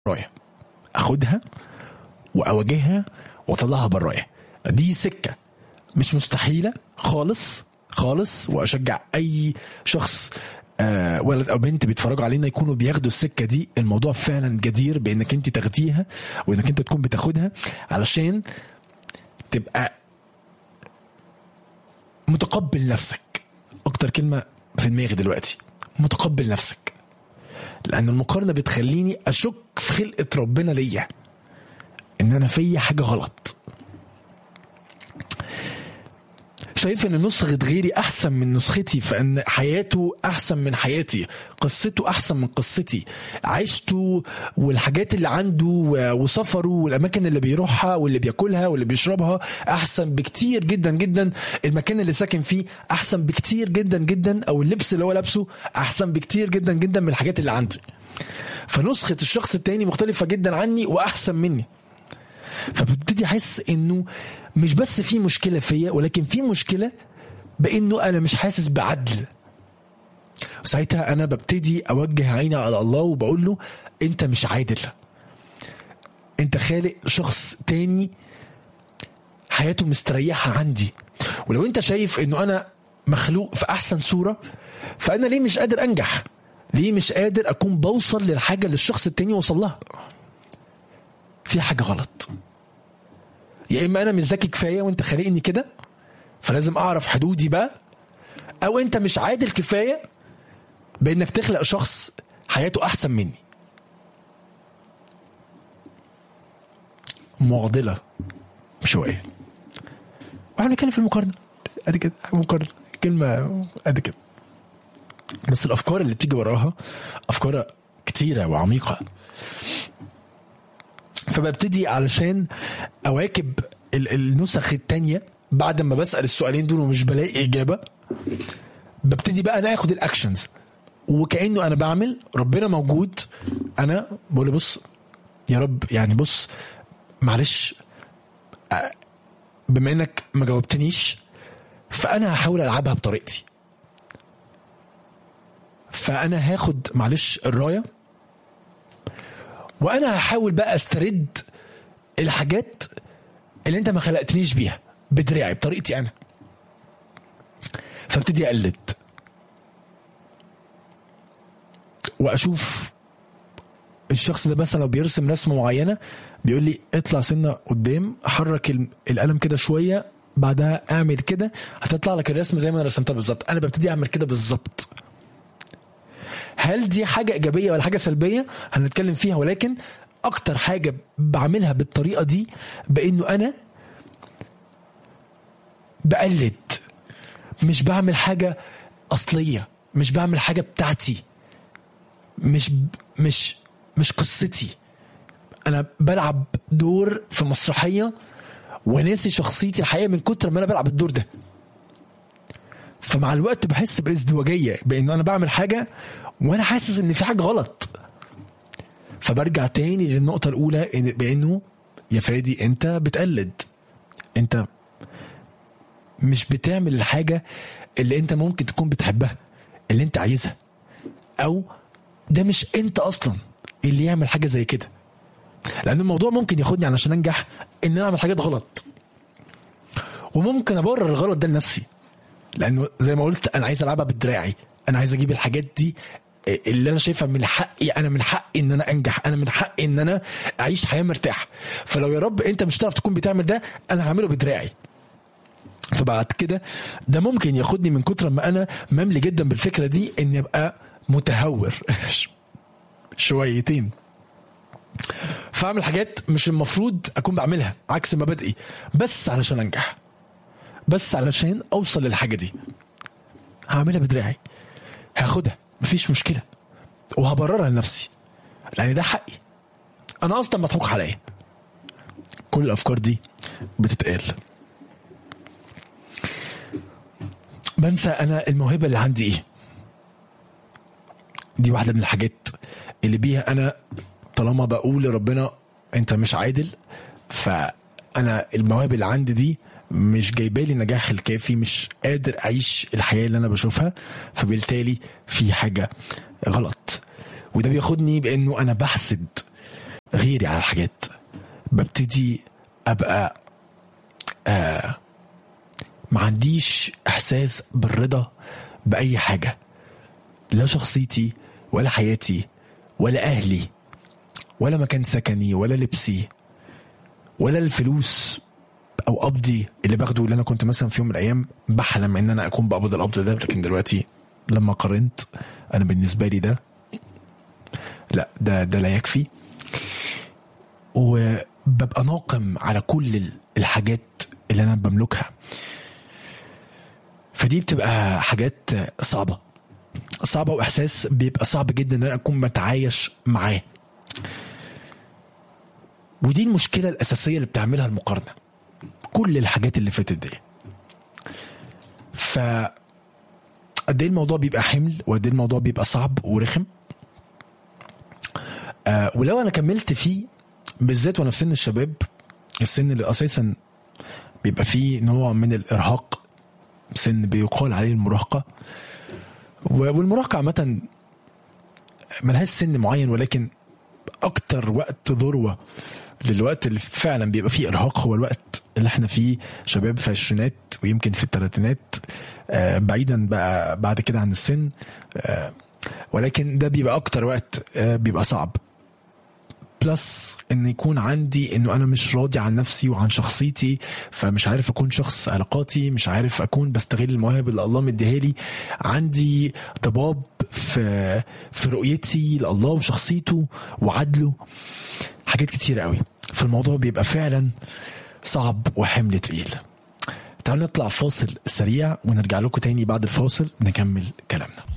برايا اخدها واواجهها واطلعها برايا دي سكه مش مستحيله خالص خالص واشجع اي شخص آه ولد او بنت بيتفرجوا علينا يكونوا بياخدوا السكه دي الموضوع فعلا جدير بانك انت تاخديها وانك انت تكون بتاخدها علشان تبقى متقبل نفسك اكتر كلمه في دماغي دلوقتي متقبل نفسك لان المقارنه بتخليني اشك في خلقه ربنا ليا ان انا فيا حاجه غلط شايف ان نسخة غيري احسن من نسختي فان حياته احسن من حياتي قصته احسن من قصتي عيشته والحاجات اللي عنده وسفره والاماكن اللي بيروحها واللي بياكلها واللي بيشربها احسن بكتير جدا جدا المكان اللي ساكن فيه احسن بكتير جدا جدا او اللبس اللي هو لابسه احسن بكتير جدا جدا من الحاجات اللي عندي فنسخة الشخص التاني مختلفة جدا عني واحسن مني فببتدي احس انه مش بس في مشكله فيا ولكن في مشكله بانه انا مش حاسس بعدل وساعتها انا ببتدي اوجه عيني على الله وبقول له انت مش عادل انت خالق شخص تاني حياته مستريحه عندي ولو انت شايف انه انا مخلوق في احسن صوره فانا ليه مش قادر انجح ليه مش قادر اكون بوصل للحاجه اللي الشخص التاني وصل لها في حاجه غلط يا اما انا مش ذكي كفايه وانت خالقني كده فلازم اعرف حدودي بقى او انت مش عادل كفايه بانك تخلق شخص حياته احسن مني معضله شويه واحنا بنتكلم في المقارنه ادي كده مقارنه كلمه ادي كده بس الافكار اللي بتيجي وراها افكار كتيره وعميقه فببتدي علشان اواكب النسخ التانية بعد ما بسال السؤالين دول ومش بلاقي اجابه ببتدي بقى انا اخد الاكشنز وكانه انا بعمل ربنا موجود انا بقول له بص يا رب يعني بص معلش بما انك ما جاوبتنيش فانا هحاول العبها بطريقتي فانا هاخد معلش الرايه وانا هحاول بقى استرد الحاجات اللي انت ما خلقتنيش بيها بدراعي بطريقتي انا فابتدي اقلد واشوف الشخص ده مثلا لو بيرسم رسمه معينه بيقول لي اطلع سنه قدام حرك القلم كده شويه بعدها اعمل كده هتطلع لك الرسمه زي ما انا رسمتها بالظبط انا ببتدي اعمل كده بالظبط هل دي حاجة إيجابية ولا حاجة سلبية هنتكلم فيها ولكن أكتر حاجة بعملها بالطريقة دي بإنه أنا بقلد مش بعمل حاجة أصلية مش بعمل حاجة بتاعتي مش مش مش قصتي أنا بلعب دور في مسرحية وناسي شخصيتي الحقيقة من كتر ما أنا بلعب الدور ده فمع الوقت بحس بازدواجية بإنه أنا بعمل حاجة وانا حاسس ان في حاجه غلط فبرجع تاني للنقطه الاولى بانه يا فادي انت بتقلد انت مش بتعمل الحاجه اللي انت ممكن تكون بتحبها اللي انت عايزها او ده مش انت اصلا اللي يعمل حاجه زي كده لان الموضوع ممكن ياخدني علشان انجح ان انا اعمل حاجات غلط وممكن ابرر الغلط ده لنفسي لانه زي ما قلت انا عايز العبها بدراعي انا عايز اجيب الحاجات دي اللي انا شايفها من حقي انا من حقي ان انا انجح انا من حقي ان انا اعيش حياه مرتاحه فلو يا رب انت مش هتعرف تكون بتعمل ده انا هعمله بدراعي فبعد كده ده ممكن ياخدني من كتر ما انا مملي جدا بالفكره دي اني ابقى متهور شويتين فاعمل حاجات مش المفروض اكون بعملها عكس مبادئي بس علشان انجح بس علشان اوصل للحاجه دي هعملها بدراعي هاخدها مفيش مشكلة وهبررها لنفسي لأن ده حقي أنا أصلا مضحوك عليا كل الأفكار دي بتتقال بنسى أنا الموهبة اللي عندي إيه دي واحدة من الحاجات اللي بيها أنا طالما بقول لربنا أنت مش عادل فأنا المواهب اللي عندي دي مش جايبالي النجاح الكافي مش قادر اعيش الحياه اللي انا بشوفها فبالتالي في حاجه غلط وده بياخدني بانه انا بحسد غيري على الحاجات ببتدي ابقى آه ما عنديش احساس بالرضا باي حاجه لا شخصيتي ولا حياتي ولا اهلي ولا مكان سكني ولا لبسي ولا الفلوس او قبضي اللي باخده اللي انا كنت مثلا في يوم من الايام بحلم ان انا اكون بقبض القبض ده لكن دلوقتي لما قارنت انا بالنسبه لي ده لا ده ده لا يكفي وببقى ناقم على كل الحاجات اللي انا بملكها فدي بتبقى حاجات صعبه صعبه واحساس بيبقى صعب جدا ان انا اكون بتعايش معاه ودي المشكله الاساسيه اللي بتعملها المقارنه كل الحاجات اللي فاتت دي ف قد ايه الموضوع بيبقى حمل وقد ايه الموضوع بيبقى صعب ورخم آه ولو انا كملت فيه بالذات وانا في سن الشباب السن اللي اساسا بيبقى فيه نوع من الارهاق سن بيقال عليه المراهقه والمراهقه عامه ملهاش سن معين ولكن اكتر وقت ذروه للوقت اللي فعلا بيبقى فيه ارهاق هو الوقت اللي احنا فيه شباب في العشرينات ويمكن في الثلاثينات آه بعيدا بقى بعد كده عن السن آه ولكن ده بيبقى اكتر وقت آه بيبقى صعب بلس ان يكون عندي انه انا مش راضي عن نفسي وعن شخصيتي فمش عارف اكون شخص علاقاتي مش عارف اكون بستغل المواهب اللي الله مديها لي عندي ضباب في في رؤيتي لله وشخصيته وعدله حاجات كتير قوي فالموضوع بيبقى فعلا صعب وحمل تقيل تعالوا نطلع فاصل سريع ونرجع لكم تاني بعد الفاصل نكمل كلامنا